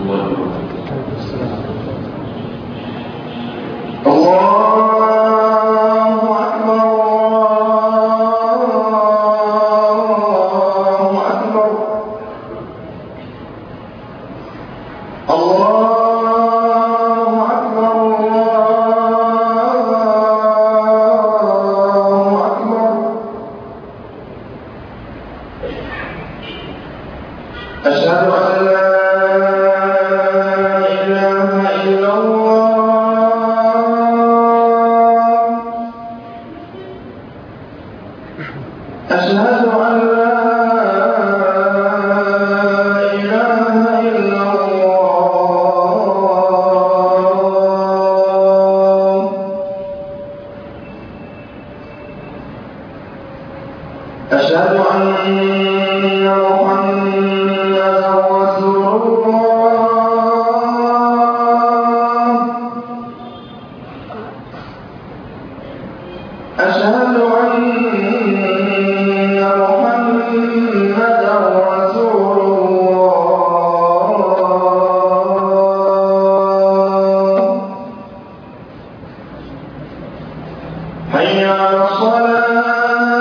الله وبركاته الله أكبر الله أكبر الله أكبر الله أكبر أشهد أن لا إله إلا الله أشهد أن لا إله إلا الله أشهد أن محمدا رسول الله أشهد أن محمدا رسول الله حي على الصلاة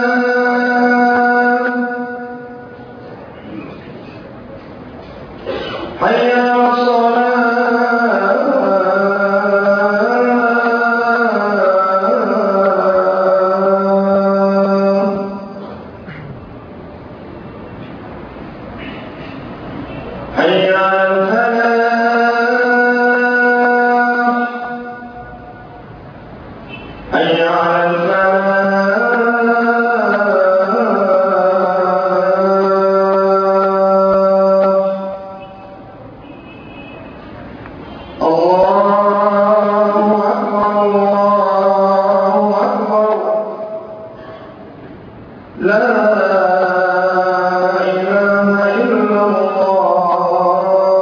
حي على الصلاة حي على الفلاح حي على الفلاح الله أكبر الله أكبر لا إله إلا الله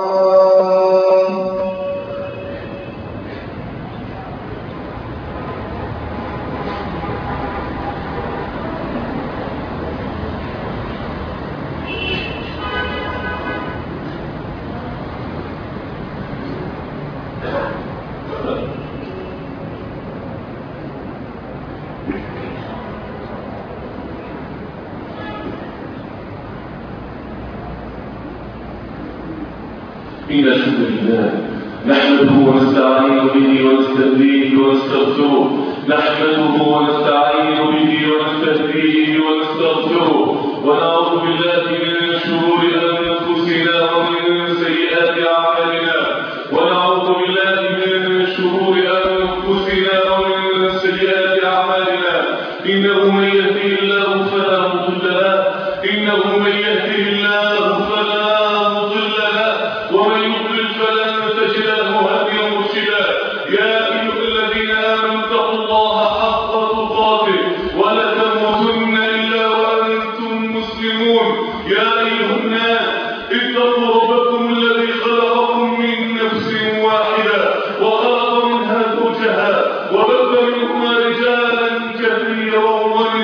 إن الحمد لله نحمده ونستعين به ونستهديه ونستغفره نحمده ونستعين به ونستهديه ونستغفره ونعوذ بالله من شرور أنفسنا ومن سيئات أعمالنا ونعوذ بالله من شرور أنفسنا ومن سيئات أعمالنا إنه من يهده الله فلا مضل له إنه من يهده الله فلا مضل له ومن يضلل فلن تجد له هاديا مرشدا يا ايها الذين امنوا اتقوا الله حق تقاته ولا تموتن الا وانتم مسلمون يا ايها الناس اتقوا ربكم الذي خلقكم من نفس واحده وخلق منها زوجها وبث منهما رجالا كثيرا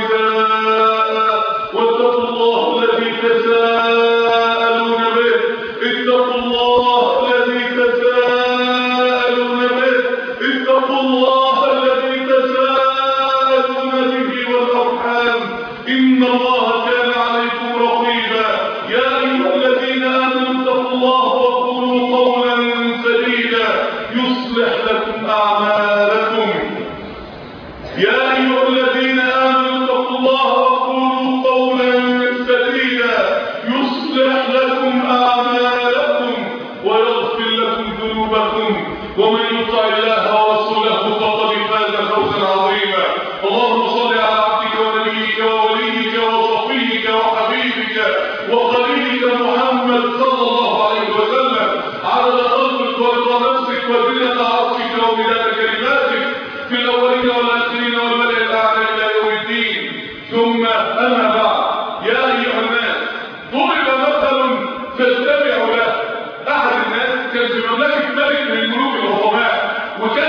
ونساء واتقوا الله الذي تساءلون به اتقوا الله الذي تساءلون به اتقوا الله الذي تساءلون به والارحام ان الله كان عليكم رقيبا يا ايها الذين امنوا اتقوا الله وقولوا قولا سديدا يصلح لكم اعمالكم يا أيها الذين آمنوا اتقوا الله وقولوا قولا سديدا يصلح لكم أعمالكم ويغفر لكم ذنوبكم ومن يطع الله ورسوله فقد فاز فوزا عظيما اللهم صل على عبدك ونبيك ووليك وصفيك وحبيبك وخليلك محمد صلى الله عليه وسلم عدد خلقك ورضا نفسك وزنة عرشك ومداد كلماتك في الأولين والآخرين والملأ الأعلى إلى يوم الدين ثم أما بعد يا أيها الناس ضرب مثل فاستمعوا له أحد الناس كان في مملكة ملك من ملوك الحكماء وكان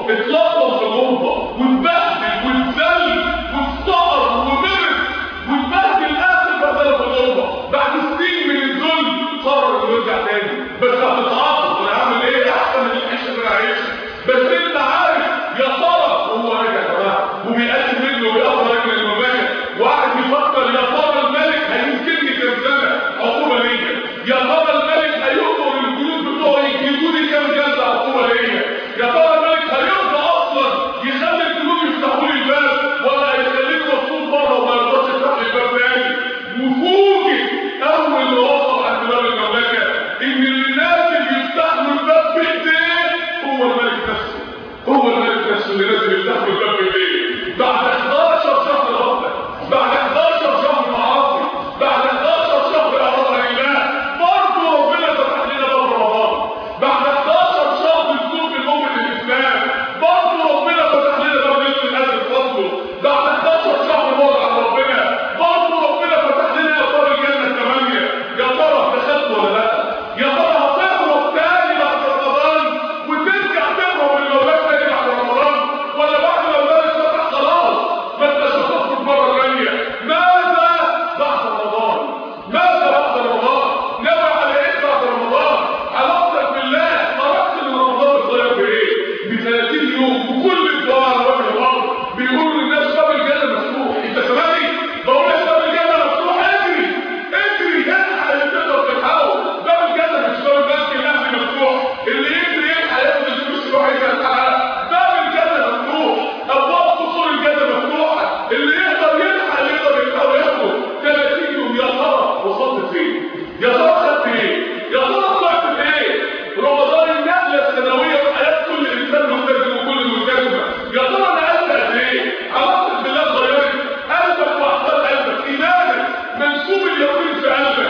اتلخبط في الغربه واتبهدل واتذل وافتقر ومرض واتبهدل اخر فتره في الغربه بعد سنين من الذل قرر انه يرجع تاني بس هتتعاطف انا هعمل ايه احسن من العيشه اللي انا عايشها بس انت عارف يا ترى وهو راجع يا جماعه وبيقدم رجله وبيقطع رجل المملكه وقاعد بيفكر يا ترى الملك هيمسكني كام سنه عقوبه ليا يا ترى الملك هيؤمر الجنود بتوعه يجيبوا لي كام جلده عقوبه ليا يا ترى الملك هيرضى اصلا يخلي الجنود يفتحوا لي الباب ولا هيخليني مبسوط بره وما يرضاش يفتح لي الباب تاني وفوجئ اول ما وصل عند باب المملكه ان الناس اللي يفتحوا الباب بايديه هو الملك نفسه هو الملك نفسه اللي لازم يفتح له الباب بايديه بعد 11 شهر غفله بعد 11 شهر معاصي بعد 11 شهر اعراض عن الله برضه ربنا فتح لنا باب رمضان بعد 11 شهر نزول الامه الاسلام برضه ربنا فتح لنا باب ليله القدر فضله بعد 11 شهر بعد عن ربنا برضه ربنا فتح لنا ابواب الجنه الثمانيه يا ترى دخلت ولا لا يا ترى هتهرب تاني بعد رمضان وترجع تهرب من المولاد تاني بعد رمضان ولا بعد ما المولاد فتح خلاص ما انتش هتخرج مره ثانيه ماذا بعد رمضان ماذا بعد رمضان نوى على ايه بعد رمضان علاقتك بالله خرجت من رمضان اتغير بايه ب 30 يوم وكل الدعاء على وجه الارض بيقولوا للناس باب الجنه مفتوح انت سامعني بقول لك باب الجنه مفتوح اجري اجري الحق اللي تقدر تلحقه باب الجنه مش باب البنك الاهلي مفتوح اللي يجري يلحق ياخد الفلوس يروح يلحقها باب الجنه مفتوح ابواب قصور الجنه مفتوحه اللي يقدر يلحق اللي يقدر يلحقه ياخده 30 يوم يا ترى وصلت فين يا ترى خدت ايه يا ترى طلعت بايه رمضان النقله السنويه في حياه كل انسان ملتزم وكل ملتزمه يا ترى نقلت قد ايه علاقتك بالله اتغيرت قلبك واحضان قلبك ايمانك منسوب اليقين في قلبك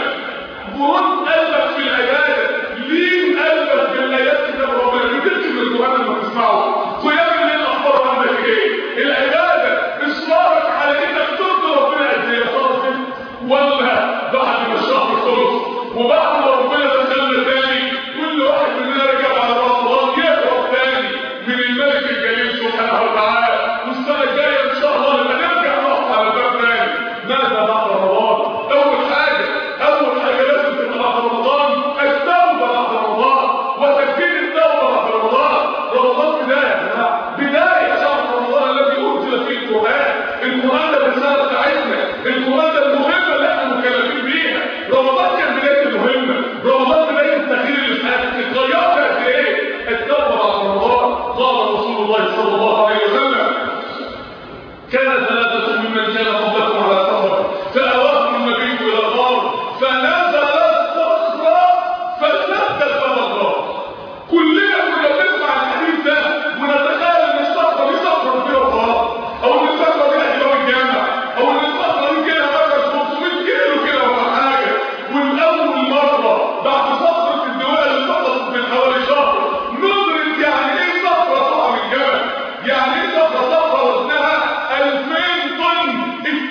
برد قلبك في العباده لين قلبك بالايات كتاب ربنا بتكتب من القران لما تسمعه قيام الليل اخبار عندك ايه العباده اصرارك على انك ترضي ربنا قد ايه يا ترى فين؟ ولا بعد ما الشهر خلص وبعد ما ربنا دخلنا تاني كل واحد مننا رجع على رمضان يهرب تاني من الملك الجليل سبحانه وتعالى والسنه الجايه ان شاء الله نبقى نرجع نقف على الباب تاني ماذا بعد رمضان؟ اول حاجه اول حاجه لازم تبقى بعد رمضان التوبه بعد رمضان وتكفير التوبه بعد رمضان رمضان بدايه يا جماعه بدايه شهر رمضان الذي انزل فيه القران القران ده الرساله بتاعتنا القران ده المهمه اللي احنا مكلفين بيها رمضان كان بدايه المهمه رمضان بدايه التغيير اللي في حياتك اتغيرت قد ايه التوبه بعد رمضان قال رسول الله صلى الله عليه وسلم كان ثلاثة ممن كان قبلكم على سفر فأواهم النبي إلى الغار فنزل الصخرة فسد باب الغار كلنا كنا بنسمع الحديث ده ونتخيل ان الصخرة دي صخرة فيها الغار أو ان الصخرة دي أحجام الجامع أو ان الصخرة دي كده مثلا 500 كيلو كده ولا حاجة والأول مرة بعد صخرة الدول اللي سقطت من حوالي شهر ندرك يعني إيه صخرة تقع من الجبل يعني إيه صخرة صخرة وزنها 2000 طن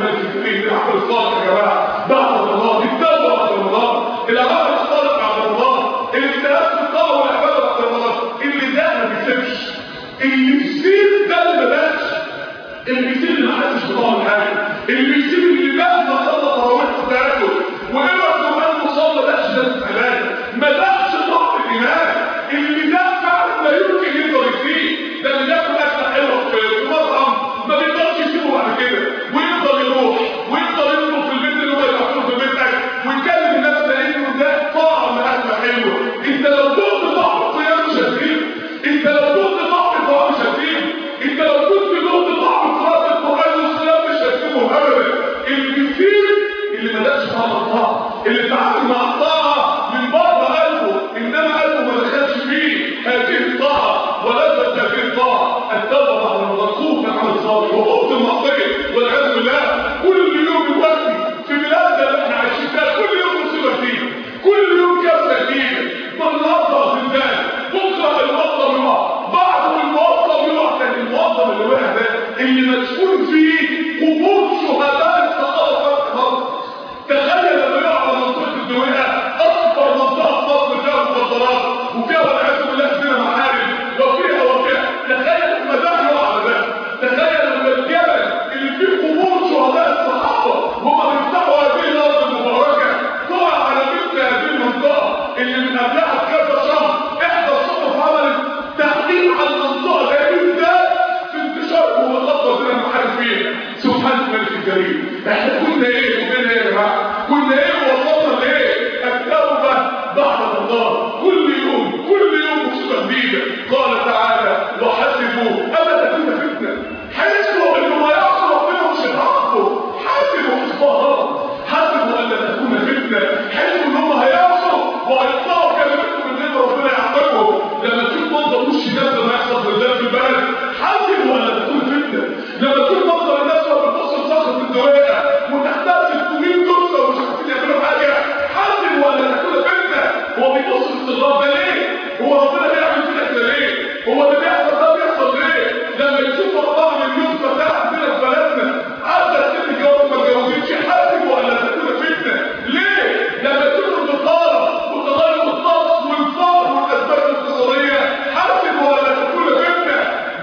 الملك الكريم العمل الصالح يا جماعه بعد رمضان التوبه بعد رمضان العمل الصالح بعد رمضان الاجتهاد في الطاعه والعباده بعد رمضان اللي ده ما بيسيبش اللي بيسيب ده اللي بلاش اللي بيسيب اللي ما حدش بطعم حاجه اللي بيسيب اللي مهما صلى تراويح بتاعته واما كمان مصلى ده شدة علاج ما دامش ضعف الايمان اللي ده فعلا لا يمكن يقدر يفيه ده اللي ياكل اكله حلوه في مطعم ما بيقدرش يسيبه بعد كده ويفضل يروح ويفضل يطلب في البيت اللي هو يحطه في البيت اكل ويكلم الناس لانه ده طعم اكله حلوه انت لو دقت طعم الصيام مش هتسيبه انت لو دقت طعم الطعام مش هتسيبه انت لو كنت دقت طعم قراءه القران والصيام مش هتسيبه ابدا اللي بيسيب اللي ما دقش طعم الطاعه اللي تعامل مع الطاعه من بره قلبه انما قلبه ما دخلش فيه هذه الطاعه ولذت هذه الطاعه التوبه بعد رمضان خوف من عمل صالح وخوف المعصيه والعياذ بالله كل يوم دلوقتي في بلادنا اللي احنا عايشين فيها كل يوم مصيبه جديده كل يوم كارثه جديده النهارده زندان بكره الموظف يقع بعد الموظف يقع كان الموظف اللي وقع ده اللي مسؤول فيه قبور شهداء الثقافه في مصر تخيل لما يقع على منطقه الدويقه اكبر منطقه في مصر فيها مخدرات وفيها والعياذ بالله فيها محارم وفيها وفيها تخيل لما ده يقع على ده تخيل لما الجبل اللي فيه قبور شهداء الصحابه هم بيفتحوا هذه الارض المباركه تقع على مثل هذه المنطقه اللي من قبلها بكذا شهر احدى الصحف عملت تحقيق عن المنطقه دي بالذات في انتشار المخطط اللي انا عارف فيها سبحان الملك الكريم احنا كنا ايه وكنا ايه يا جماعه كنا ايه ووصلنا لايه التوبه بعد الله كل يوم كل يوم مصيبه جديده قال تعالى وحسبوا الا تكون فتنه حسبوا انه ما يعصوا ربنا مش هيعاقبوا حسبوا حسبها حسبوا الا تكون فتنه حسبوا ان هم هيعصوا وهيطلعوا كلمتهم من غير ربنا يعاقبهم لما تشوف منظر وش الناس لما يحصل زلزال في البلد حسبوا الا تكون فتنه لما تشوف منظر الناس وهي بتبص لصخره الدوائر وتحتها 600 جثه ومش عارفين يعملوا حاجه حسبوا الا تكون فتنه هو بيبص للصغار ده ليه؟ هو ربنا بيعمل كده كده ليه؟ هو اللي بيحصل ده بيحصل ليه؟ لما يشوف أربعة مليون فتاة عندنا في بلدنا عدد ست جواز ما اتجوزتش حاسبوا ألا تكون فتنة ليه؟ لما تشوف البطالة وتغير الطقس والفقر والأسباب الاقتصادية حاسبوا ألا تكون فتنة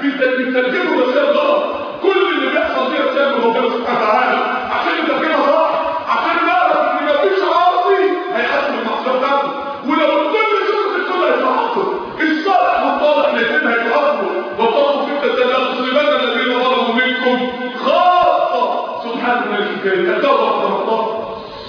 بيترجموا رسائل غلط كل اللي بيحصل دي رسائل من ربنا سبحانه وتعالى عشان يبقى كده صح عشان نعرف ان مفيش عاصي هيحاسب المعصيه بتاعته ولو الكل شرط الكل هيتعاقب الصالح والطالح الاثنين هيتعاقبوا وطلبوا فتنه لا تصيبن الذين ظلموا منكم خاصه سبحان الملك الكريم التوبه بعد رمضان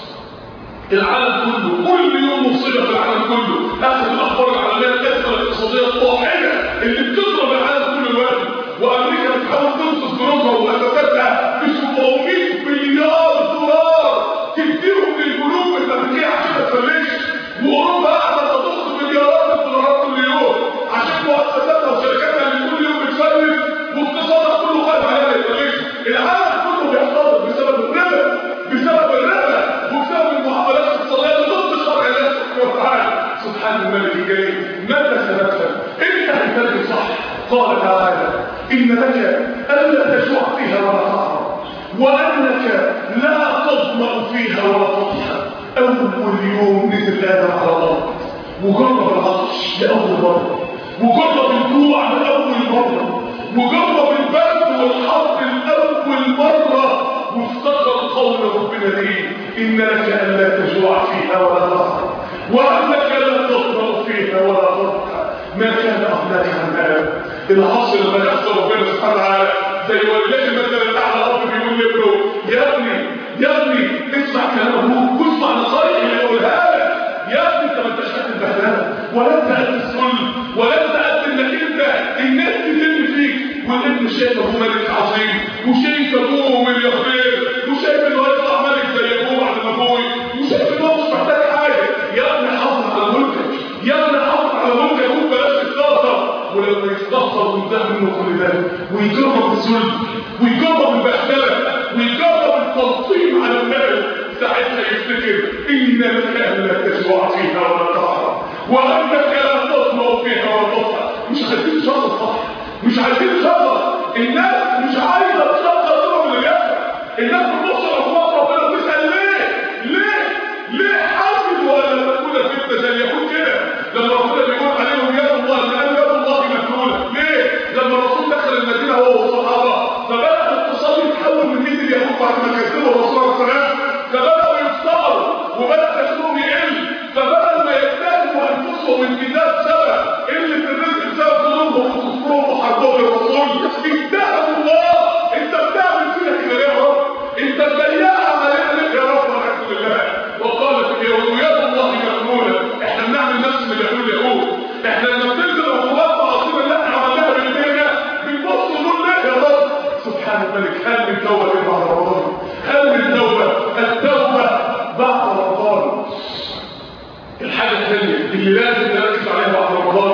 العالم كله كل يوم مصيبه في العالم كله اخر الاخبار العالميه الازمه الاقتصاديه الطاحنه اللي بتضرب العالم كل الوقت وامريكا بتحاول تنقذ جنودها ومؤسساتها ب 700 مليار دولار تديهم للبنوك الامريكيه عشان ما تفلش واوروبا قاعده تضخ مليارات الدولارات كل يوم عشان مؤسساتها وشركاتها اللي كل يوم بتفلس واقتصادها كله خايف عليها ما يتفلش العالم كله بيحتضر بسبب الربا بسبب الربا وبسبب المعاملات الاقتصاديه اللي ضد شرع الله سبحانه وتعالى سبحان الملك الكريم ماذا سببت انت هتترجم صح قال تعالى ان لك الا تجوع فيها ولا تعرى وانك لا تظمأ فيها ولا تضحى اول يوم نزل ادم على الارض وجرب العطش لاول مره وجرب الجوع لاول مره وجرب البرد والحر لاول مره وافتكر قول ربنا ليه ان لك الا تجوع فيها ولا تضحى وانك لا تظمأ فيها ولا تضحى ما كان اغناك عن هذا العصر لما يحصل ربنا سبحانه وتعالى زي والدتي مثلا الاعلى اب بيقول لابنه يا ابني يا ابني اسمع كلام ابوك واسمع نصايح اللي يقولها لك يا ابني انت ما انتش قد البهدله ولا انت قد الذل ولا انت قد انك انت الناس تذل فيك والابن شايف ابوه ملك عظيم وشايف ابوه ملياردير وشايف انه هيطلع ملك زي ابوه بعد ما ابوه وشايف ان هو مش محتاج حاجه يا ابني حافظ على ملكك يا ابني حافظ على ملكك ابوك بلاش تستهتر ولما يستهتر وينتهي منه كل ده ويجرب الذل ويجرب البهدله ويجرب التلطيم على الناس ساعتها يفتكر ان لك لا تجوع فيها ولا تعرى وانك لا تطمع فيها ولا تضحى مش عايزين شغل صح مش عايزين شغل الناس مش عايزه تشغل طرق اللي بيحصل الناس بتبص لحكومات ربنا بتسال ليه؟ ليه؟ ليه حسبوا ان تكون فتنه زي يكون كده لما ربنا بيقول عليهم يد الله لان يد الله مفتوله ليه؟ لما الرسول دخل المدينه هو والصحابه فبدا الاقتصاد يتحول من ايد اليهود بعد ما كذبوا الرسول عليه السلام فبداوا يفتقروا وبدا دخلهم يقل فبدل ما يجتهدوا انفسهم انتداب سبب اللي في الرزق بسبب ظلمهم وكفرهم وحربهم للرسول اجتهدوا الله انت بتعمل فينا كده ليه يا رب؟ انت بياع عمليه لك يا رب والحمد لله وقالت اليهود يد الله مغلوله احنا بنعمل نفس اللي بيعملوه اليهود احنا لما بتنزل عقوبات معصيه اللي احنا عملناها بايدينا بنبص نقول ليه يا رب سبحان الملك هل من توبه بعد رمضان هل من توبه التوبه بعد رمضان الحاجة الثانية اللي لازم نركز عليها بعد رمضان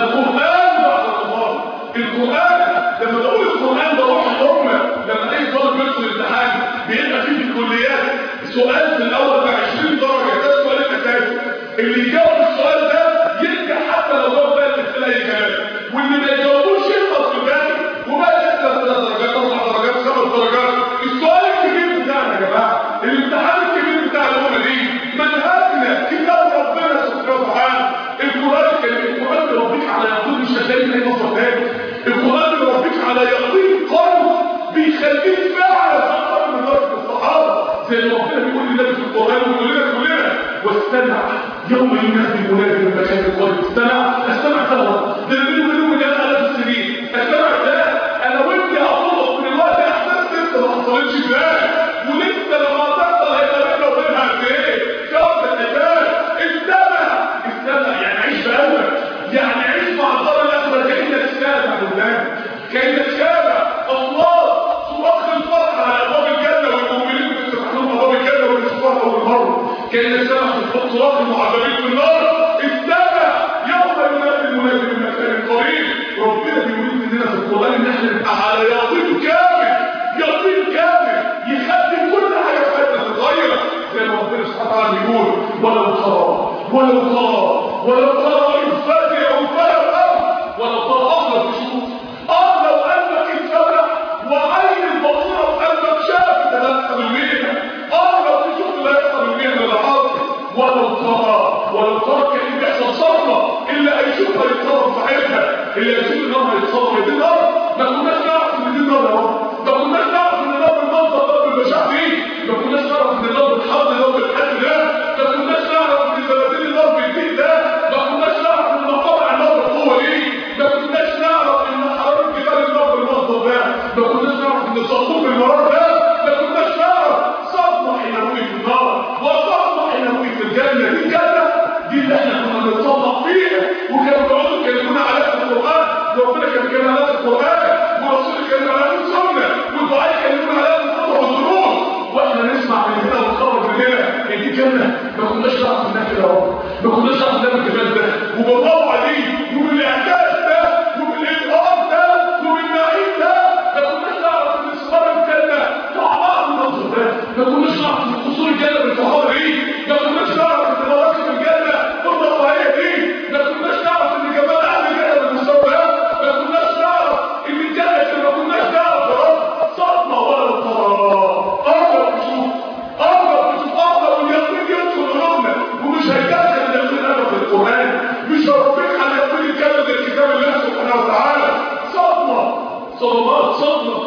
القرآن بعد رمضان القرآن لما بقول القرآن ده روح الأمة لما أي طالب يدخل الامتحان بيبقى فيه في الكليات سؤال في الأول بتاع 20 درجة ده السؤال الأساسي اللي يجاوب السؤال ده ينجح حتى لو جاوب بقى الأسئلة أي كلام واللي ما يجاوبوش يسقط في الباقي وبقى يسقط ثلاث درجات أربع درجات خمس درجات السؤال الكبير بتاعنا يا جماعة الامتحان الكبير بتاع الأمة دي منهجنا كتاب ربنا سبحانه وتعالى القرآن الكريم القرآن بيربيك على يقين مش هتلاقي زي مصر تاني القرآن بيربيك على يقين قلب بيخليك فعلا أكثر من درجة الصحابة زي ما ربنا بيقول للنبي في القرآن ويقول لنا كلنا واستمع يوم ينادي المنادي من مكان القلب استمع استمع طبعا ده اللي بيقولوا من آلاف السنين استمع ده أنا وأنت هطلق من الوقت أحداث لسه ما حصلتش امبارح ولسه لما هتحصل هيبقى بيننا وبينها قد إيه؟ شهر الأساس استمع استمع يعني عيش بقلبك يعني عيش مع الدار الأخرى كأنك سامع قدامك كأنك سامع الله صراخ الفرح على أبواب الجنة والمؤمنين بيفتح لهم أبواب الجنة والإخبار أول مرة كأنك سامع في صراخ المعذبين في النار استمع يوم ينادي المنادي من مكان قريب ربنا بيقول لنا في القرآن إن احنا نبقى على يقين كامل يقين كامل يخلي كل حاجة في حياتنا تتغير زي ما ربنا سبحانه وتعالى بيقول ولو ترى ولو ترى ولو ترى إذ فزع وفزع ولو ترى أقرب تشوف اه لو قلبك اتفتح وعين البصيرة في قلبك شافت ده لا يحصل المية اه لو تشوف لا يحصل المية من الحاصل ولو ترى ولو ترى كان بيحصل صدمة اللي هيشوفها يتصرف ساعتها اللي هيشوف النار هيتصرف دي النار ما كناش نعرف ان دي النار اهو ما كناش نعرف ان النار بالمنظر ده بالبشاع دي ما كناش نعرف ان النار بالحظ ده وبالحد ده ما كناش نعرف ان زبادين النار بالدين ده ما كناش نعرف ان مقاطع النار بالقوه دي ما كناش نعرف ان حراره جبال النار بالمنظر ده ما كناش نعرف ان صاروخ المرار ده ما كناش نعرف صدمه حينويه في النار وصدمه حينويه في الجنه دي الجنه دي اللي احنا كنا بنتصدق فيها وكانوا بيقعدوا يكلمونا عليها في القران ربنا كان بيتكلم عليها في القران ورسول كان عليها في السنه والدعاء يكلمونا عليها في الفتره والظروف واحنا نسمع من هنا ونتخرج من هنا ان دي جنه ما كناش نعرف انها كده اهو ما كناش نعرف انها بالجمال ده وبالروعه دي وبالاعجاز ده وبالابهار ده وبالنعيم ده ما كناش نعرف ان اسرار الجنه طعمها بالمنظر ده ما كناش نعرف ان قصور الجنه بالطهاره دي ما كناش نعرف ان مراكب الجنه بالرفاهيه دي ما كناش نعرف ان جمال اهل الجنه بالمستوى ده ما كناش نعرف ان الجنه ما كناش نعرف يا رب صدمه ولا ترى اقرب تشوف اقرب تشوف اقرب واليقين يدخل قلوبنا ومش هيدخل اليقين ابدا في القران مش هربيك على يقين الجنه زي كتاب الله سبحانه وتعالى صدمه صدمات صدمه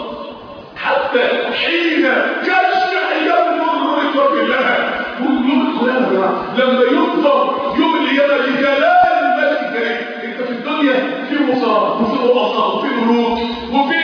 حتى حين كشف حجاب النور نور وجه الله ونور القران يا جماعه لما ينظر يوم القيامه لجلال الملك الكريم انت في الدنيا في مصاب وفي رؤساء وفي ملوك وفي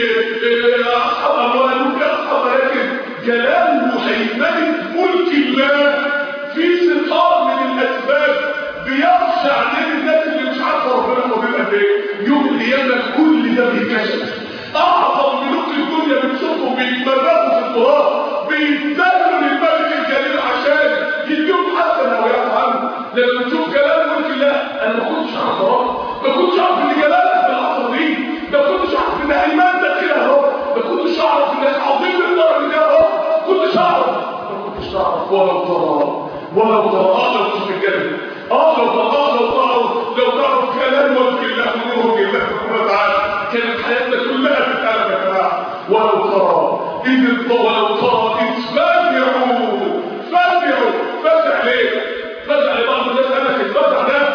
آه، اصحاب اموال وفي اصحاب مراكز جلال وهيمنه ملك الله في سقاط من الاسباب بيخشع ليه الناس اللي مش عارفه ربنا فاضل قد ايه يوم القيامه كل ده بيتكشف اعظم ملوك الدنيا بتشوفهم بيتمرقوا في التراب بيتذلوا للملك الجليل عشان يديهم حسنه ويعفو عنه لما تشوف جلال ملك الله انا ما كنتش اعرف اهو ما كنتش اعرف ان جلالك في اللحظه دي ما كنتش اعرف ان ايمان ده كده اهو ما كنتش اعرف انك عظيم للدرجه دي اهو ما كنتش اعرف ما كنتش اعرف ولو ترى ولو ترى اه لو تشوف الجنه اه لو ترى اه لو ترى لو تعرف كلام ملك الله ونور الله سبحانه وتعالى كانت حياتنا كلها تتقلب يا جماعه ولو ترى اذ ولو ترى إذ فزعوا فزعوا فزع ليه؟ فزع لبعض الناس قال لك الفزع ده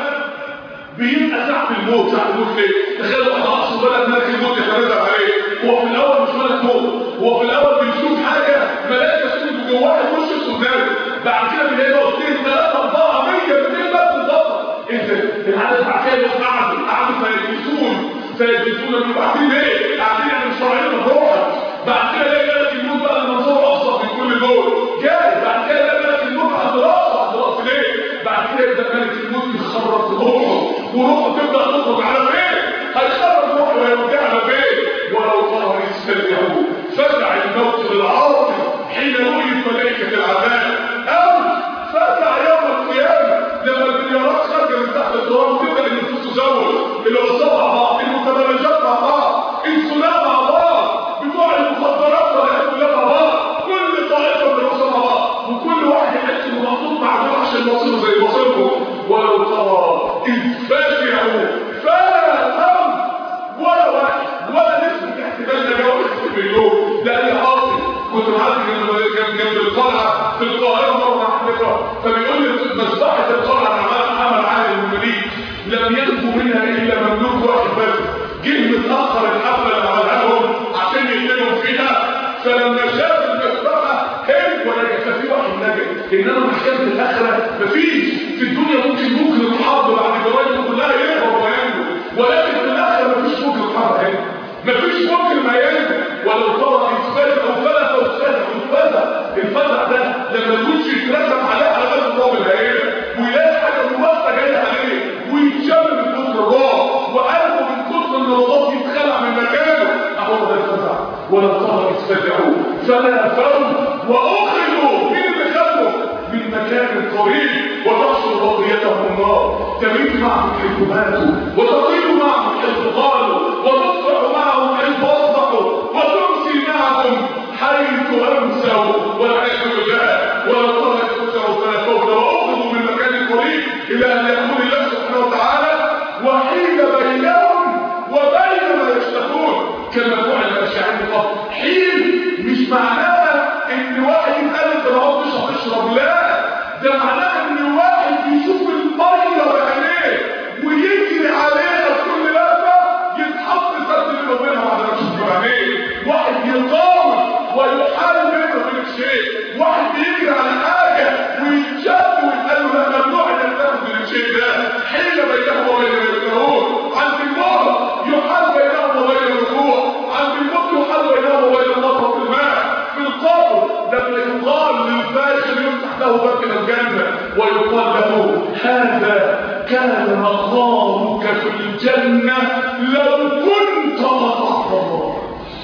بيبقى ساعة الموت ساعة الموت ليه؟ تخيل واحد عصر بلد ملك الموت يتنازع عليه هو في الأول مش ملك موت هو في الأول بيشوف حاجة ملائكة تكون جواه وش السودان بعد كده بيلاقي له اثنين ثلاثة أربعة 100 200 بس بالظبط إيه ده؟ العدد بعد كده يروح قعدوا قعدوا فيجلسون فيجلسون بعدين ليه؟ قاعدين يعني مش طالعين بروحك بعد كده يلاقي ملك الموت بقى المنظور أبسط من كل دول جاي بعد كده يلاقي ملك الموت عند راسه عند راسه ليه؟ بعد كده يبدأ ملك الموت يخرج روحه وروحه تبدأ تخرج على فين؟ هيخرج روحه ويرجعنا فين؟ ولو ترى يسترجعوا فزع الموت للعاصف حين وجد ملائكة العذاب أو فزع يوم القيامة لما المليارات خارجة من تحت التراب وتبدأ النفوس تزوج العصابة مع بعض المتبرجات مع بعض الثناء مع بعض بتوع المخدرات والعياذ بالله مع بعض كل طائفة من العصابة مع بعض وكل واحد يحس انه محطوط مع دول عشان مصيره زي مصيرهم ولو ترى إذ فزعوا فلا هم ولا واحد ولا نسبة احتمال نجاوة في اليوم لا يا حاصل كنت معدي جنب جنب جنب القلعة في القاهرة مرة مع حضرتك فبيقول لي مذبحة القلعة عمل عمل عالم المليك لم ينجو منها إلا مملوك واحد بس جه متأخر الحفلة اللي عملها لهم عشان يقتلوا فيها فلما شاف المذبحة هرب ولا كان في واحد نجا إنما محكمة الآخرة مفيش في الدنيا ممكن ممكن الحرب بعد جرائم كلها يهرب وينجو ولكن في الآخرة مفيش ممكن الحرب هنا مفيش ممكن ما ينجو ولو ترى إثبات أو فلت أو فلت الفزع الفزع ده لما الوش يترسم عليه على باب الرعب الهائلة ويلاقي حاجة مبسطة جاية عليه ويتشم من كتر الرعب وقلبه من كتر النبضات يتخلع من مكانه أهو ده الفزع ولو ترى إثباتعوا فلا فهم وأخذوا من اللي خدوا من مكان قريب وتحصل بقيتهم النار تميت معهم حيث ماتوا وتطير معهم حيث قالوا وتصبح معهم حيث اصبحوا وتمسي معهم حيث امسوا والعياذ بالله ولا ترى يتمسوا فلا فوت واخذوا من مكان قريب الى ان يقول الله سبحانه وتعالى وحيل بينهم وبين ما يشتهون كما فعل الاشاعره قبل حين مش معناها ان واحد يتقال انت ما عدتش هتشرب لا ده معناها ان واحد بيشوف الميه بعينيه ويجري عليها كل لفه يتحط سد اللي ما بينها بعد ما يشوف بعينيه واحد يقاوم ويحال بينه وبين الشيء واحد بيجري على حاجه ويتشاف ويتقال له لا ممنوع انك تاخد من الشيء ده حيل بينهم وبين ما يكرهون عند الموت يحال بينهم وبين الرجوع عند الموت يحال بينهم وبين النظر في الماء في القبر لما يقال للفاشل يفتح له باب الى الجنه ويقال له هذا كان مقامك في الجنه لو كنت اطعت الله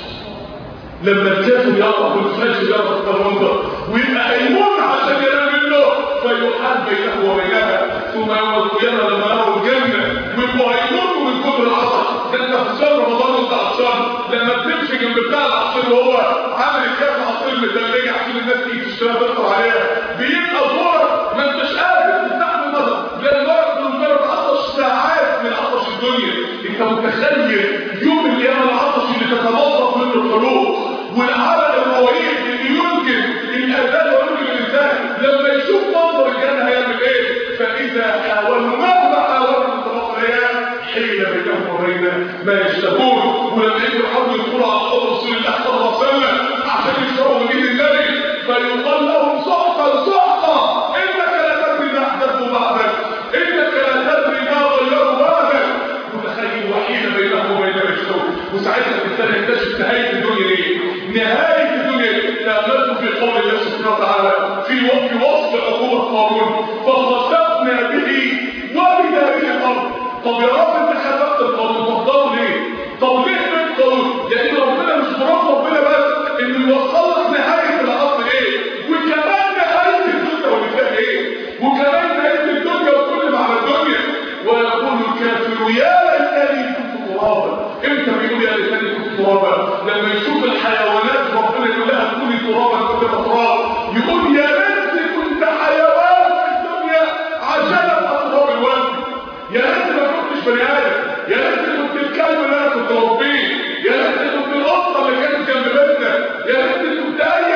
لما الكافر يقف والفاشل يقف المنظر ويبقى هيموت عشان ينام منه فيحال بينه وبينها ثم يوم القيامه لما يروا الجنه ويبقوا هيموتوا من كبر العطش ده انت في شهر رمضان وانت عطشان لما بتمشي جنب بتاع العصير وهو عامل الكاس عصير مدلجه عشان الناس تيجي تشتري تفطر عليها بيبقى دورك ما انتش قادر تستحمل النظر لان دورك بمجرد عطش ساعات من عطش الدنيا انت متخيل يوم القيامه العطش اللي تتبسط منه القلوب والعمل الرهيب اللي يمكن الاذان ويمكن الانسان لما يشوف منظر الجنه هيعمل ايه فاذا حاولوا مهما حاولوا تتبطل حيل بينهم وبين ما يشتهون ولما يجوا يحاولوا يدخلوا على حوض رسول الله صلى الله عليه وسلم عشان يشربوا من ايد النبي فيقال لهم سحقا سحقا انك لا تدري ما احدثوا بعدك انك لا تدري ما غيروا بعدك متخيل وحيل بينهم وبين ما يشتهون وساعتها الانسان يكتشف نهايه الدنيا ايه؟ نهايه الدنيا تاملت في قول الله سبحانه وتعالى في في وصف عقوبه قارون فخسفنا به وبداره الارض طب يا رب انت خلقت القانون تفضلوا ليه؟ طب ليه من قانون؟ لان ربنا مش مراد ربنا بس انه يوصل لك نهايه الارض ايه؟ وكمان نهايه الدنيا ولله ايه؟ وكمان نهايه الدنيا وكل ما على الدنيا ويقول الكافر يا ليتني كنت ترابا امتى بيقول يا ليتني كنت ترابا؟ لما يشوف الحيوانات ربنا يقول لها كوني ترابا كنت تراب يقول يا ريتني كنت حيوان في الدنيا عجبا اطراب الوزن يا ريت ما كنتش بني ادم يا ريت كنت الكلب اللي انا كنت مربيه يا ريت كنت القطه اللي كانت جنب بيتنا يا ريت كنت اي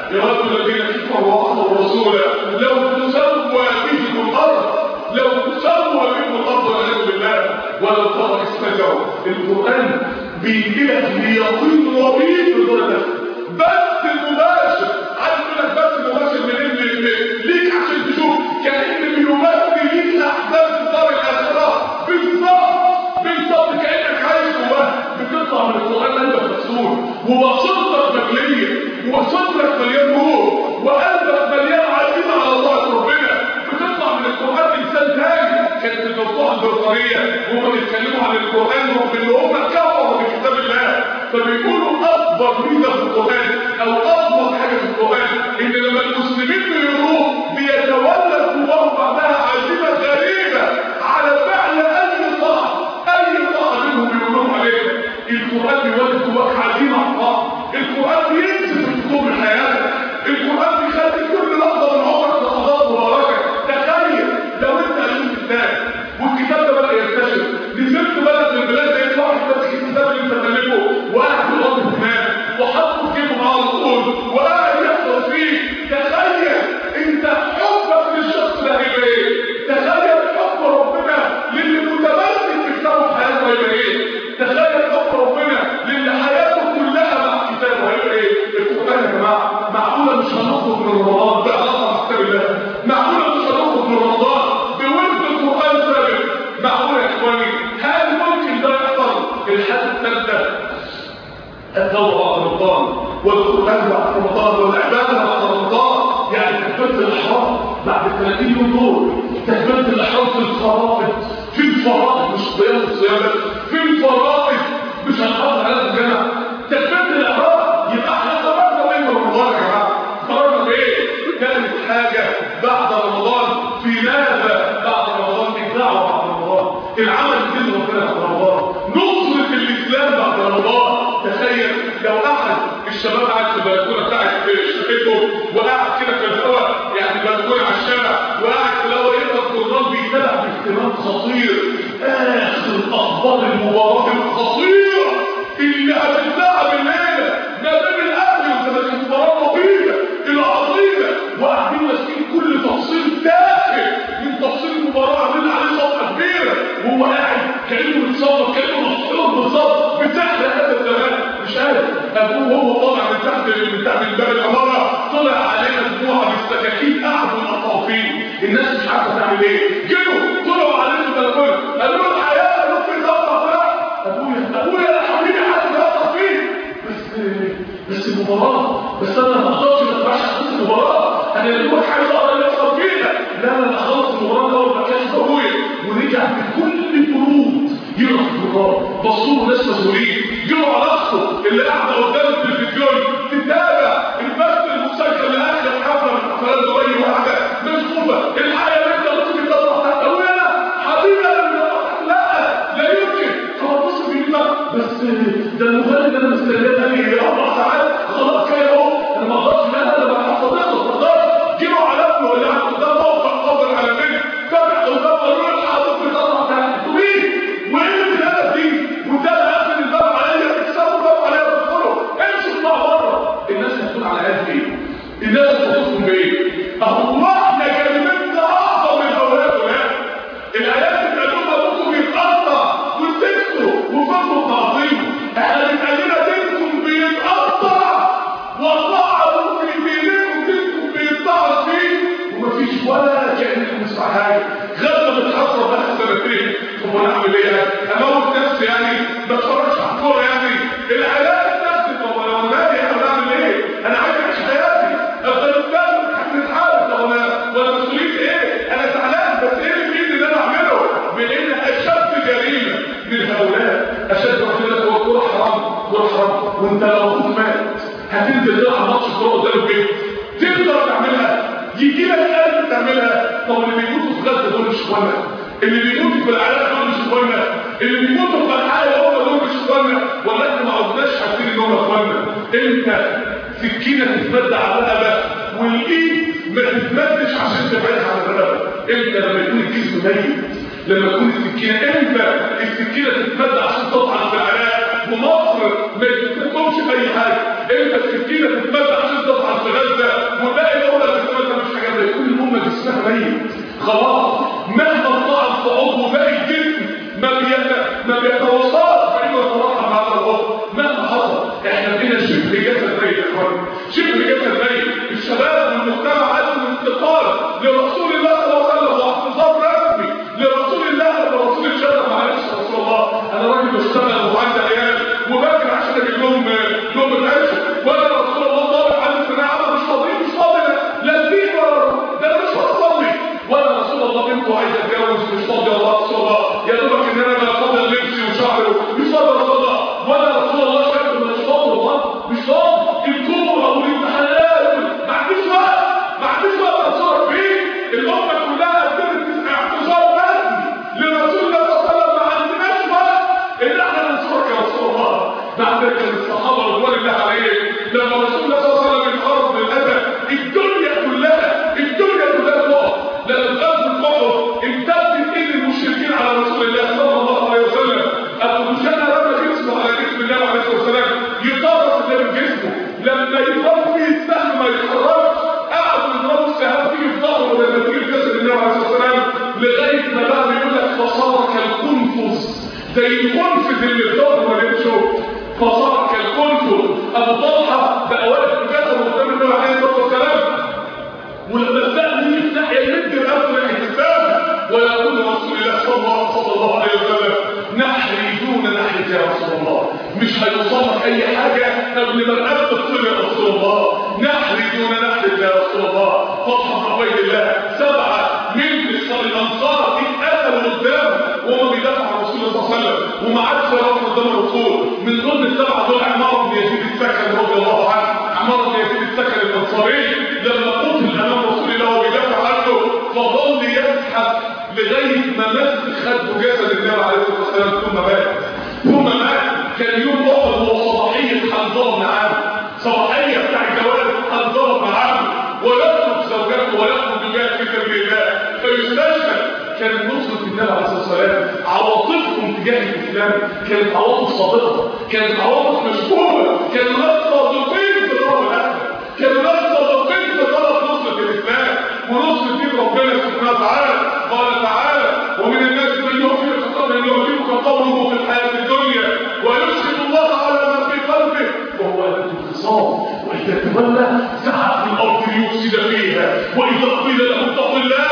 يود الذين كفروا وعصوا الرسول لو تسوى بهم الارض لو تسوى بهم الارض والعياذ بالله ولو ترى استجروا القران بيجيلك ليقين رهيب بدرجه بس مباشر عايز اقول لك بس مباشر منين ليك عشان تشوف كان بيمثل ليك الاحداث الدار الاخره بالظبط بالظبط كانك عايش جواه بتطلع من القران انت مكسور وبصيرتك مجليه وصدرك مليان نور وقلبك مليان عزيمه على الله ربنا بتطلع من القران انسان تاني كانت الموضوع البربريه وهم بيتكلموا عن القران وان هم كفروا بكتاب الله فبيقولوا اكبر ميزه في القران او اكبر حاجه في القران ان لما المسلمين بيروح بيتولى جواهم بعدها عزيمه غريبه على فعل اي طاعه اي طاعه منهم بيقولوا عليها القران بيولد جواك عزيمه على الطاعه القران بينزل في خطوط حياتك القران بيخلي كل لحظه من عمرك لحظات مباركه تخيل لو انت عشت كتاب والكتاب ده بدا ينتشر نزلت بلد من البلاد ده يطلع كتاب الكتاب اللي انت تالفه وقاعد في الارض هناك وحاطه في جيبه معاه على طول وقاعد يحفظ فيه تخيل انت حبك للشخص ده هيبقى ايه؟ تخيل حب ربنا للي متمسك بكتابه في حياته هيبقى ايه؟ تخيل حب ربنا للي حياته كلها مع كتابه هيبقى ايه؟ القران يا جماعه معقوله مش هنخرج من رمضان بعلاقه مع كتاب الله معقوله مش هنخرج من رمضان بورد القران ثابت معقوله يا اخواني هل ممكن ده يحصل الحاله الثالثه الدورة بعد رمضان والقرآن بعد رمضان والعبادة بعد رمضان يعني تكبيرة الإحرام بعد 30 يوم دول تكبيرة الإحرام في الفرائض في الفرائض مش صيام الصيام بس في الفرائض مش هنحافظ على الجامعة تكبيرة الإحرام يبقى احنا خرجنا من رمضان يا جماعة خرجنا بإيه؟ كانت حاجة بعد رمضان في ماذا بعد رمضان الدعوة بعد رمضان العمل الدين ربنا بعد رمضان نصرة الإسلام بعد رمضان تخيل لو قعد الشباب قاعد في البلكونه بتاعت شقته وقاعد كده في الهواء يعني بلكونه على الشارع وقاعد في الهواء يقرا القران بيتابع باهتمام خطير اخر اخبار المباراه الخطيره اللي هتتلعب الليله ما بين الاهلي وزمالك المباراه الطويله العظيمه وقاعدين ماسكين كل تفصيل تافه من تفصيل المباراه عاملين عليه صفحه كبيره وهو قاعد كانه متصور كانه مسحور بالظبط بتحرق هذا الزمان مش عارف ابوه وهو طالع من تحت من تحت الباب العماره طلع علينا مجموعه بالسكاكين قعدوا يقطعوا فيه الناس مش عارفه تعمل ايه جروا طلعوا علينا البلكونه قالوا له الحياه قالوا في تقطع بقى ابويا ابويا يا حبيبي حد يقطع فيه بس بس المباراه بس انا ما اقدرش ما اتبعش احداث المباراه انا اللي هو عايز اقرا اللي يحصل فيها لا انا اخلص المباراه الاول ما كانش ابويا ورجع بكل البرود يقرا في المباراه بصوا ناس مسؤولين جروا على اخته اللي قاعده قدام التلفزيون تتابع البث المسجل لاخر حفله من حفلات دبي وقاعده مشغوله الحياه اللي انت ممكن تطلع تحت ابويا انا حبيبي انا لا لا يمكن هو بص في دماغ بس ده المغني اللي انا مستنيه بقالي اربع ساعات خلاص كده اهو انا ما اقدرش لا انا بقى صديقه ما اقدرش جروا على ابنه اللي قاعد قدام موقع قبر على بيت فتح قدام قالوا له حاطط في طلع تحت مين؟ وايه اللي الهدف دي؟ وده اللي قافل الباب عليا بيكسروا الباب عليا ويدخلوا امشوا اطلعوا بره الناس هتقول على قد ايه؟ الناس هتقولكم بايه؟ اهو احنا كلمتنا اعظم من هؤلاء الولاد الايات بتقول ابوكم يتقطع وسكتوا وفضلوا تعظيمه احنا بنقلنا دينكم بيتقطع وطعنوا في دينكم دينكم بيتطعن فيه ومفيش ولا كأنكم نسمع حاجه غدا بتحصل بقى سنتين طب انا اعمل ايه اموت نفسي يعني ما اتفرجش على الكوره يعني العلاج النفسي طب انا مالي انا بعمل ايه انا عايز اعيش حياتي افغانستان هنتحارب طب انا وانا مسؤوليتي ايه انا زعلان بس ايه اللي في ايدي اللي انا اعمله بان اشد جريمه من هؤلاء اشد واحد هو الكوره حرام الكوره حرام وانت لو ابوك مات هتنزل تلعب ماتش كوره قدام البيت تقدر تعملها يجي لك قلب تعملها طب اللي بيموتوا في غزه دول مش اخوانا اللي بيموتوا في العراق دول مش اخوانا اللي بيموتوا في الحياه هم دول مش اخوانا ولا احنا ما عدناش عارفين ان هم اخوانا انت سكينه تتمد على الرقبه والايد ما تتمدش عشان تبعدها عن الرقبه انت لما يكون الجسم ميت لما تكون السكينه انت السكينه تتمد عشان تطعن في العراق ومصر ما تقومش في اي حاجه انت السكينه تتمد عشان تطلع في غزه وباقي الامه تتمد مش حاجه زي كل الامه جسمها ميت خلاص مهما طلع في عضو باقي الجسم ما بي- ما بيتواصلش فانه يتراحم على الارض مهما حصل احنا بقينا شبه جسد ميت يا اخوان شبه جسد ميت الشباب والمجتمع عايز الانتقال لرسول الله صلى الله عليه وسلم واعتصام رسمي لرسول الله لما رسول الجنه معلش يا رسول الله انا راجل بشتغل وعندي عيال وباكل عشان اجيب لهم لهم العيش وانا يا رسول الله طالب عندي ثانويه عامه مش فاضي مش فاضي لا الدين ولا ده انا مش هصلي وانا يا رسول الله بنت وعايز اتجوز مش فاضي يا رسول الله يا دوبك ان انا بقى فاضل لبسي وشعري مش فاضي يا رسول الله وانا يا رسول الله شايف مش فاضي والله مش فاضي الكوره والامتحانات ما عنديش وقت ما عنديش وقت اتصرف فيه الامه كلها بتدرس اعتصام رسمي لرسول الله صلى الله عليه وسلم ما عندناش وقت ان احنا ننصرك يا رسول الله ده عندك كان الصحابه رضوان الله عليهم لما رسول الله صلى الله عليه وسلم يتعرض للاذى الدنيا كلها الدنيا كلها تقف لما غزوه احد امتدت ايد المشركين على رسول الله صلى الله عليه وسلم ابو دجانه رمى جسمه على جسم النبي عليه الصلاه والسلام يطرف النبي جسمه لما يضرب فيه السهم ما يتحركش قعدوا يضربوا السهام فيه في ظهره لما تيجي في جسد النبي عليه الصلاه والسلام لغايه ما بقى بيقول لك فصار كالقنفذ زي القنفذ اللي في ظهره ما يمشوا فصار كالقنفذ ابو طلحه بقى واقف بجسده قدام النبي عليه الصلاه والسلام ولما السهم يجي في ناحيه يمد الارض ناحيه السهم ويقول رسول الله صلى الله صلى الله عليه وسلم نحري دون نحرك يا رسول الله مش هيوصلك اي حاجه قبل ما الارض تصل يا رسول الله نحري دون نحرك يا رسول الله فتح عبيد الله سبعه من الانصار اتقتلوا قدامه وهم بيدافعوا عن رسول الله صلى الله عليه وسلم وما عادش يروح قدام الرسول من ضمن السبعه دول عمار بن يزيد السكن رضي الله عنه عمار بن يزيد السكن الانصاري لما قتل امام رسول الله وهو بيدافع عنه فظل يزحف لغايه ما مس خد جسد النبي عليه الصلاه والسلام ثم مات ثم مات كان يوم احد هو صباحيه حنظله بن عامر صباحيه بتاع الجواز حنظله بن عامر ويترك زوجته ويخرج بها في سبيل الله فيستشهد كان نصرة النبي عليه الصلاة والسلام عواطفهم تجاه الإسلام كانت عواطف صادقة كانت عواطف مشكورة كانوا ناس صادقين في الرب الأكبر كانوا ناس صادقين في طلب نصرة الإسلام ونصرة دين ربنا سبحانه وتعالى قال تعالى ومن الناس من يؤمن خطابا يعجبك قوله في الحياة الدنيا ويشهد الله على ما في قلبه وهو أهل الخصام وإذا تولى سعى في الأرض ليفسد فيها وإذا قيل له اتق الله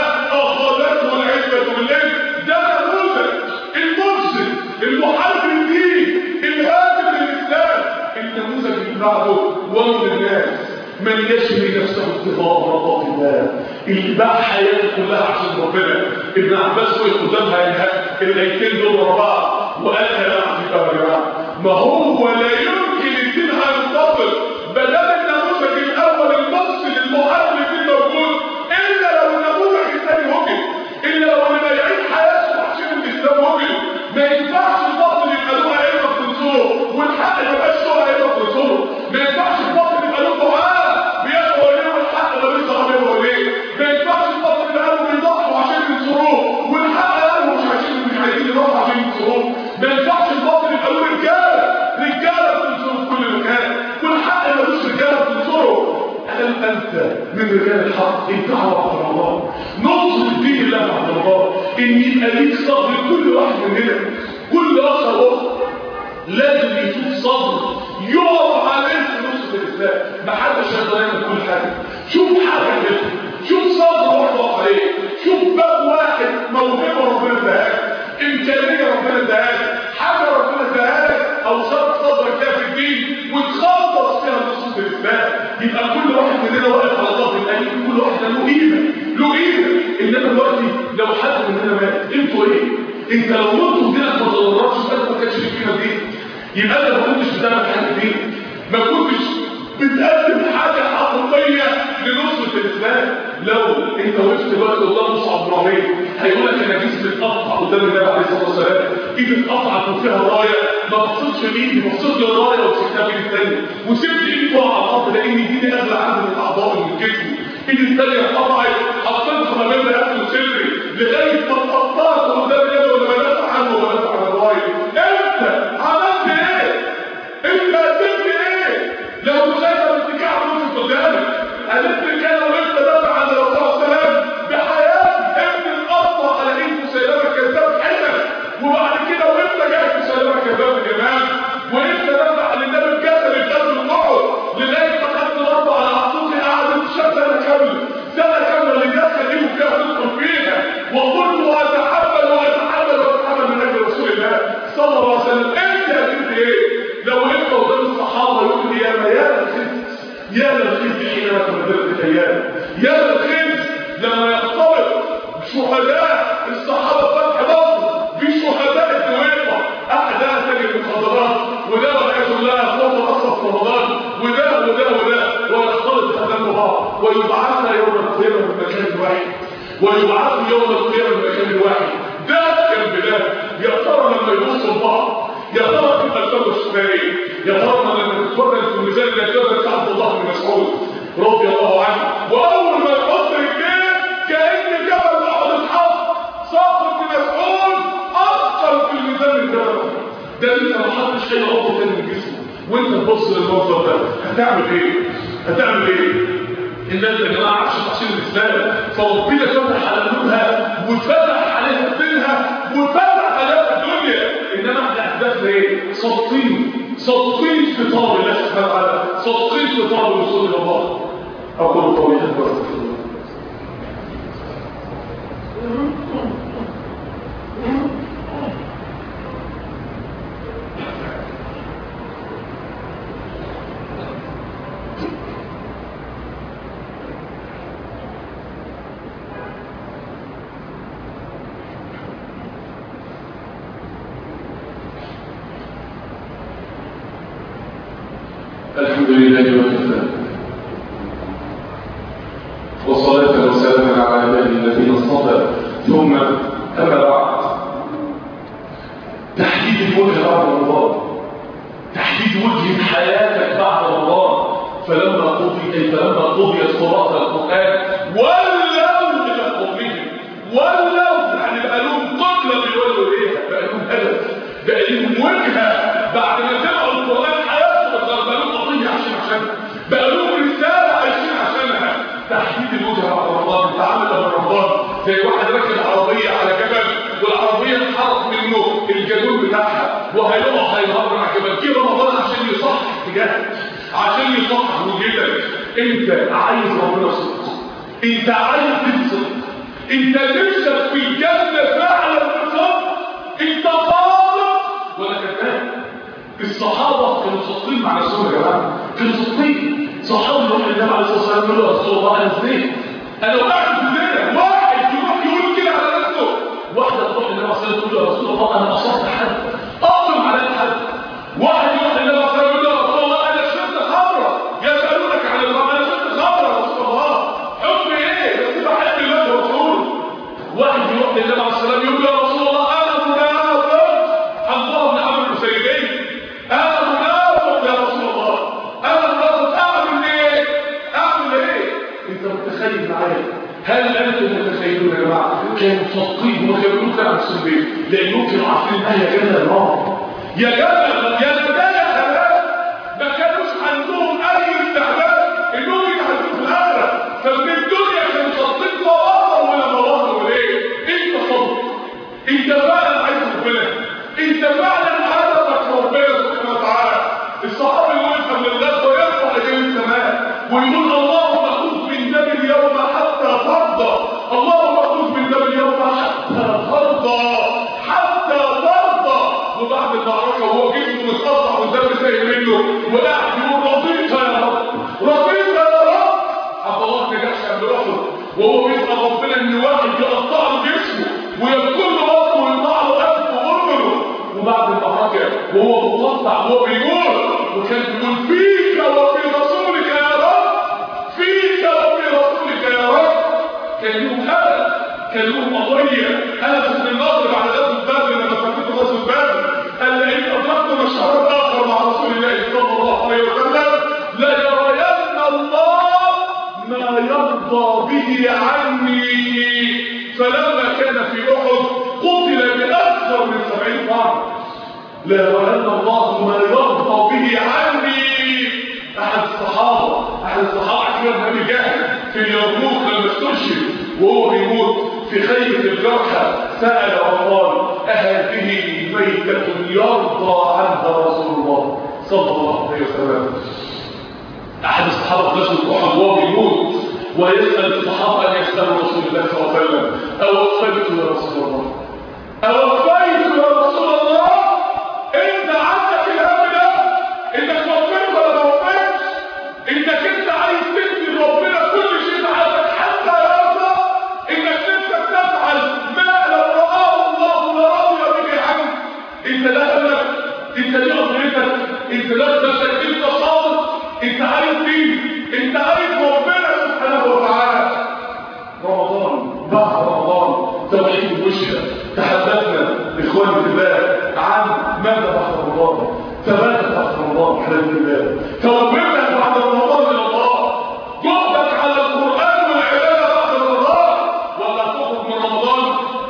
أخذته العزة بالليل ده نموذج المفسد المحارب الدين الهادم للإسلام النموذج اللي بعده ومن الناس من يشري نفسه ابتغاء مرضات الله اللي باع حياته كلها عشان ربنا ابن عباس وقف قدامها الايتين دول ورا بعض وقال يا جماعه يا جماعه ما هو لا يمكن الدين هينتصر بدل النموذج الاول المفصل المحارب الدين موجود الا لو النموذج الثاني وجد الا لو اللي بايعين حياته عشان الاسلام وجد ما ينفعش الباطل يبقى له عيبه تنصره والحق ما يبقاش له عيبه تنصره ما ينفعش الباطل يبقى له دعاء بيدعوا ليه والحق ما بيظهر بيدعوا ليه ما ينفعش الباطل يبقى له بيضحوا عشان ينصروه والحق قالوا مش عايزين مش عايزين يروحوا عشان ينصروه ما ينفعش الباطل يبقى له رجاله رجاله بتنصره في كل مكان والحق ملوش رجاله بتنصره هل انت من رجال الحق انت على الله نصر الدين الله عبد الله ان يبقى ليك صبر كل واحد مننا كل اخ واخت لازم يشوف صبر يقف عليه في نص الاسلام ما حدش يقدر يعمل كل حاجه شوف حاجه كده شوف صبر واحد واقف عليه شوف باب واحد موهبه ربنا اداها لك امكانيه ربنا اداها لك حاجه ربنا اداها لك او شرط صبرك فيها في الدين وتخلص فيها نصوص الاسلام يبقى كل واحد مننا واقف على ظهر الامين كل واحد له قيمه له قيمه انما دلوقتي لو حد مننا مات انتوا ايه؟ انت لو مت ودينك ما تضربش انت ما كانش ليك قيمه دي يبقى انت ما كنتش بتعمل حاجه دي ما كنتش بتقدم حاجه حقيقيه لنصره الاسلام لو انت وقفت دلوقتي قدام مصعب بن عمير هيقول لك انا جسمي اتقطع قدام النبي عليه الصلاه والسلام ايدي اتقطعت وفيها رايه ما بصيتش لايدي بصيت للرايه وسبتها بايدي الثانيه وسبت ايدي فوق على الارض لان ايدي اغلى عندي من الاعضاء من جسمي ايدي الثانيه اتقطعت حطيتها ما بين رقبتي وصدري لغايه ما اتقطعت قدام النبي ولا بدافع عنه وبدافع عن الرايه انت عملت ايه؟ انت قدمت ايه؟ اخوات من ذلك الايام يا الخير لما يختلط شهداء الصحابه فتح مصر بشهداء الدويقه احداث المخدرات وده والعياذ بالله صوت اصلا في رمضان وده وده وده ويختلط هذا بعض ويبعثنا يوم القيامه من مكان واحد ويبعث يوم القيامه من مكان واحد ده كان بلاد يا ترى لما يبصوا لبعض يا ترى تبقى الفرق الشمالي يا ترى لما تتفرج في الميزان اللي كتبت عبد الله بن مسعود رضي الله عنه واول ما يحط رجليه كان جبل احد اتحط ساقط بن مسعود اثقل في الميزان من جبل ده لسه ما حطش اي عضو تاني من جسمه وانت تبص للمنظر ده هتعمل ايه؟ هتعمل ايه؟ الناس يا جماعه عاشت عشان الاسلام فربنا فتح على قلوبها وفتح عليها دينها وفتح عليها الدنيا انما احنا اهدافنا ايه؟ صادقين صادقين في طلب الله سبحانه وتعالى صادقين في طلب الوصول الى الله اقول قولي هذا واستغفر الله الحمد لله وكفى والصلاة والسلام على عباده الذين اصطفى ثم أما بعد تحديد الوجه بعد رمضان تحديد وجه حياتك بعد رمضان فلما قضي أي فلما قضيت قراءة القرآن ولوا إلى قومهم ولوا يعني بقى لهم قبلة بيولوا إليها بقى لهم هدف بقى لهم وجهة بعد ما سمعوا القرآن حياتهم بقى لهم قضية عشان عشان بقى لهم رسالة عايشين عشانها تحديد الوجه بعد رمضان التعامل مع رمضان زي واحد راكب عربية على جبل والعربية اتحرق منه الجدول بتاعها وهيقع هيهرب على الجبل جه رمضان عشان يصحح اتجاهك عشان يصحح وجهك انت عايز ربنا صدق انت عايز تصدق انت نفسك في الجنة فعلا بصدق انت صادق ولا كذاب الصحابة كانوا صادقين مع نفسهم يا جماعة كانوا صادقين صحابي يروح للنبي عليه الصلاة والسلام يقول له يا رسول الله انا ازاي انا وقعت في الدنيا واحد يروح يقول كده على نفسه واحدة تروح للنبي عليه الصلاة والسلام تقول له يا رسول الله انا قصرت حد اقسم على حد واحد يروح للنبي عليه الصلاة والسلام يقول له يا رسول الله انا شربت خمرة يسألونك عن الخمر انا شربت خمرة يا رسول الله حكم ايه بس بحب الله ورسوله واحد يروح للنبي عليه الصلاة والسلام يقول له يا رسول الله انا منافق الله بن عمرو الحسيني انا منافق يا رسول الله انا منافق اعمل ايه اعمل ايه انت متخيل معايا هل انتم متخيلون يا جماعه كانوا صادقين وكانوا كانوا عن السلبيه لانهم كانوا عارفين انها يا جنه النار يا جنه يا جنه يا حلال ما كانوش عندهم اي استعداد انهم يتعلموا في الاخره فمن الدنيا كانوا صادقين فوصلوا الى ما وصلوا اليه انت صادق انت فعلا عايز ربنا انت فعلا هدفك ربنا سبحانه وتعالى الصحابي اللي وقف من الغد ويرفع اليه السماء ويقول اللهم خذ من دم اليوم حتى ترضى اللهم خذ من دم اليوم حتى ترضى حتى ترضى وبعد المعركه وهو جسمه متقطع والدم سايل منه وقاعد يقول رضيت يا رب رضيت يا رب عبد الله بن جحش قبل احد وهو بيسال ربنا ان واحد يقطع له جسمه ويبكل له بطنه ويقطع له قلبه وامره وبعد المعركه وهو مقطع وهو بيقول وكان بيقول فيك وفي رسولك يا رب فيك وفي رسولك يا رب كان لهم هدف كان لهم قضيه انس بن النضر بعد غزوه بدر لما فاتته غزوه بدر قال لئن ادركت مشهدا اخر مع رسول الله صلى الله عليه وسلم ليرين الله ما يرضى به عني فلما كان في احد قتل باكثر من سبعين فرد لا يرين الله ما يرضى به عني احد الصحابه احد الصحابه كان ابي جهل في اليرموك لما استشهد وهو بيموت في خيمه الجرحى سال وقال اهذه ميته يرضى عنها رسول الله صلى الله عليه وسلم احد الصحابه في غزوه احد وهو بيموت ويسال الصحابه ان يسالوا رسول الله صلى الله عليه وسلم اوفيت يا رسول الله اوفيت يا رسول الله انت عندك الهم ده انك وفيت ولا ما وفيتش انك انت عايز تدي وحدة الله توبتك بعد رمضان الى الله جهدك على القرآن والعبادة بعد رمضان ولا تخرج من رمضان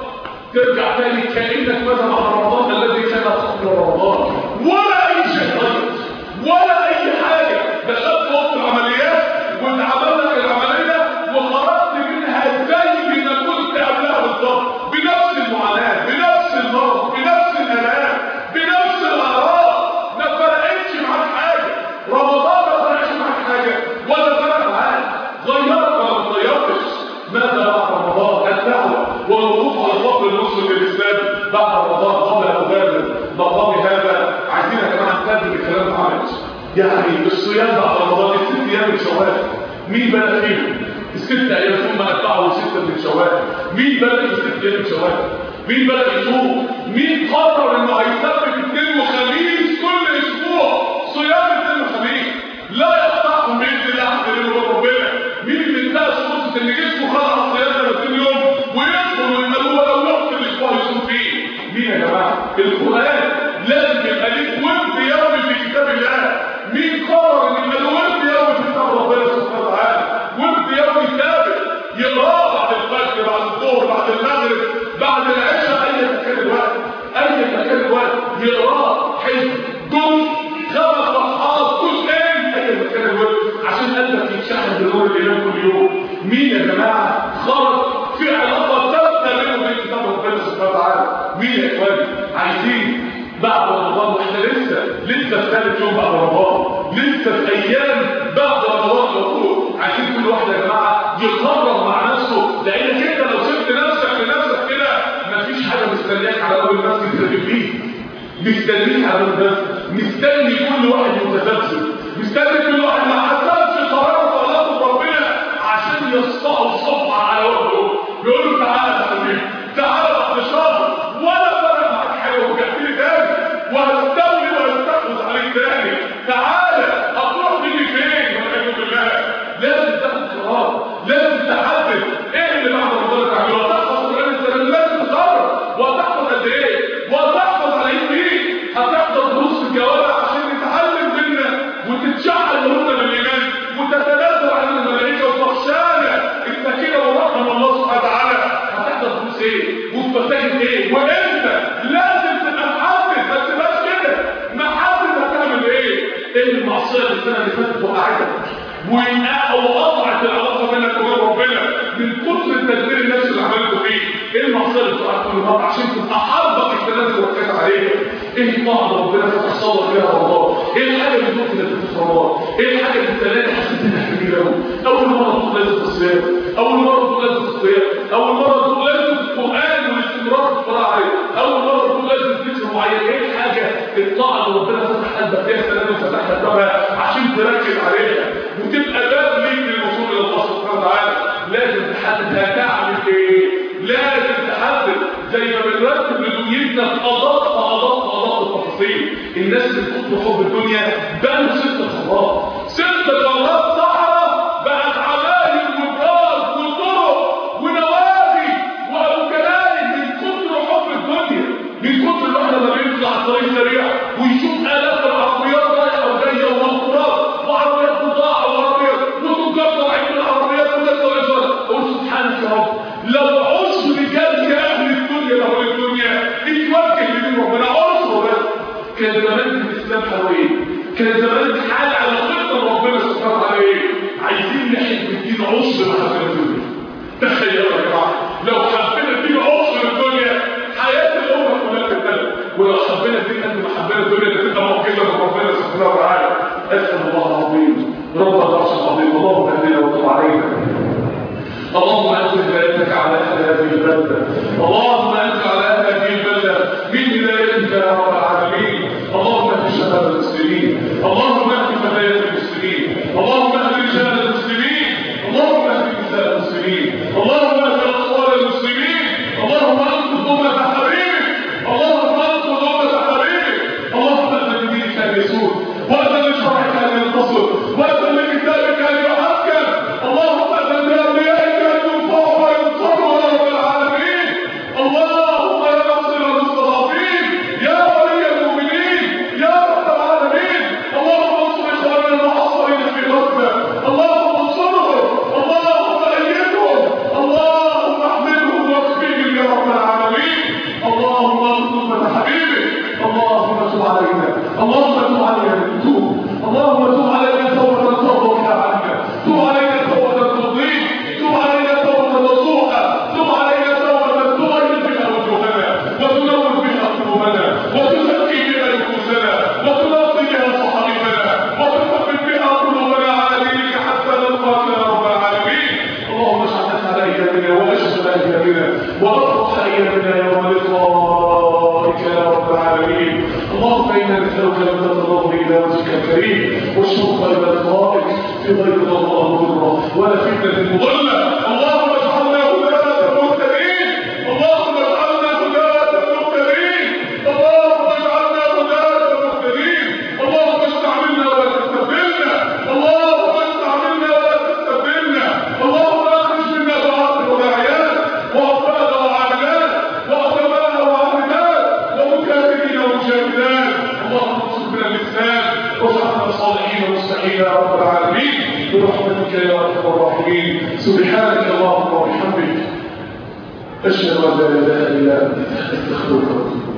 ترجع تاني كأنك ماذا بعد رمضان الذي كان قبل رمضان ولا أي شيء غير ولا أي حاجة دخلت وقت العمليات واتعمل لك العملية وخرجت منها زي ما كنت قبلها بالظبط بنفس المعاناة بنفس المرض بنفس الآلام بنفس الأعراض ما فرقتش معاك حاجة رمضان ما فرقش معاك حاجة ولا فرق معاك غيرت ولا ما غيرتش ماذا بعد رمضان الدعوة والوقوف على فضل النصر للإسلام بعد رمضان قبل أن أبادر مقامي هذا عايزين يا جماعة نبادر الكلام عملي يعني الصيام بعد رمضان الست أيام من شوال مين بدأ فيهم؟ الست أيام ثم أتبعه ستة من شوال مين بدأ في الست أيام من شوال؟ مين بدأ يصوم؟ مين قرر إنه هيثبت اثنين وخميس كل أسبوع صيام اثنين وخميس لا يقطعهم بإذن الله حتى يقول ربنا مين اللي انتهى فرصة إن جسمه خلع الصيام 30 يوم ويدخل وإن هو لو وقت الأسبوع يصوم فيه مين يا جماعة؟ القرآن لازم يبقى ليك ود يومي في كتاب الله مين قرر ان يبقى له ود يومي في كتاب ربنا سبحانه وتعالى ود يومي ثابت يقراه بعد الفجر بعد الظهر بعد المغرب بعد العشاء اي مكان الوقت اي مكان الوقت يقراه حزب جزء خمس صفحات جزئين اي مكان الوقت عشان قلبك يتشحن بنور الاله كل يوم مين يا جماعه خرج في علاقه ثابته بينه وبين كتاب ربنا سبحانه وتعالى مين يا اخواني عايزين بعد رمضان واحنا لسه لسه في ثالث يوم بعد رمضان لسه في ايام بعد رمضان المفروض عايزين كل واحد يا جماعه يقرر مع نفسه لانك انت لو سبت نفسك لنفسك كده مفيش حاجه مستنياك على اول المسجد تجيب فيه مستنيك على الناس مستني كل واحد متذبذب مستني كل واحد ما حسبش قراره وعلاقه بربنا عشان يصطعوا صفعه على وجهه يقول له تعالى يا حبيبي تعالى بعد شهر ولا فرق معاك حاجه وجبتني تاني وهستولي وهستحوذ عليك تاني تعالى هتروح مني فين والعياذ بالله لازم تاخد قرار لازم تحدد ايه اللي بعد رمضان تعمله وتحفظ قران السنه لازم تقرر وتحفظ قد ايه وتحفظ على ايه مين هتحفظ دروس في الجوامع عشان نتعلم منا وتتشعل قلوبنا بالايمان وتتنزل علينا الملائكه وتخشانا السكينه والرحمه من الله سبحانه وتعالى هتحضر دروس ايه وتبتجد ايه وانت لازم تبقى محدد ما تبقاش كده محدد هتعمل ايه ايه المعصيه اللي السنه اللي فاتت وقعتك وقطعت العلاقه بينك وبين ربنا من كتر التدبير النفسي اللي عملته فيه ايه المعصيه اللي بتقع كل مره عشان تبقى حربك الثلاثه اللي وقعت عليها ايه طاعه ربنا تتصور فيها رمضان ايه الحاجه اللي ممكن تديك رمضان ايه الحاجه اللي الثلاثه حسيت انها كبيره قوي اول مره تقول لازم الصيام اول مره تقول لازم الصيام اول مره تقول لازم القران والاستمرار في القراءه عليه اول مره تقول لازم ذكر معين ايه الحاجه الطاعه اللي ربنا فتح قلبك فيها الثلاثه وفتح لك بابها عشان تركز عليها وتبقى باب ليك للوصول الى الله سبحانه وتعالى لازم تحدد هتعمل ايه لازم تحدد زي ما بنرتب لدنيتنا في ادق ادق ادق التفاصيل الناس اللي بتطلب حب الدنيا بقوا ست خطوات ست قرارات صحراء بقت عماير وبراز وطرق ونوادي وكلام من كتر حب الدنيا من كتر الواحد لما بيطلع على الطريق سريع ويشوف الاف العربيات رايحه وجايه ومنقورات وعربيات بضاعه وعربيات وتجار طالعين من العربيات وناس طالعين قول سبحانك يا رب لو عشر رجال يا اهل الدنيا لو الدنيا اتوجه لدين ربنا عشر بس كان زمان الاسلام حواليه كان زمان حال على خطه ربنا سبحانه وتعالى ايه عايزين نحب الدين عشر محبه الدنيا تخيلوا يا جماعه لو حبينا الدين عشر الدنيا حياه الامه كلها تتقلب ولو حبينا الدين قد ما حبينا الدنيا ده تبقى معجزه من ربنا سبحانه وتعالى اسال الله العظيم رب العرش العظيم اللهم اهدنا وتب علينا اللهم انزل هدايتك على اهل هذه البلده اللهم انزل على اهل هذه البلده من هدايتك يا رب العالمين اللهم اهد شباب المسلمين اللهم اهد فتيات المسلمين اللهم اهد رجال المسلمين اللهم اهد نساء المسلمين اللهم اهد اطفال المسلمين اللهم انقذ امه حبيبك اللهم انقذ امه حبيبك اللهم اهد دينك ان يسود واذن لشرعك ان ينتصر واذن لكتابك ان يحكم اللهم اذن لانبيائك ان ينفعوا وينصروا يا رب العالمين اللهم المهتدين واشرب خير الطائف في غير ضراء ضره ولا فتنه مضله اللهم اجعلنا هداة مهتدين اللهم اجعلنا هداة مهتدين اللهم اجعلنا هداة مهتدين اللهم استعملنا ولا تستبدلنا اللهم استعملنا ولا تستبدلنا اللهم اخرج منا دعاة وداعيات وعباد وعاملات وعلماء وعاملات ومكاتبين ومجاهدات اللهم انصر بنا الاسلام واجعلنا صالحين مستحيين يا رب العالمين برحمتك يا ارحم الراحمين سبحانك اللهم وبحمدك اشهد ان لا اله الا انت استغفرك واتوب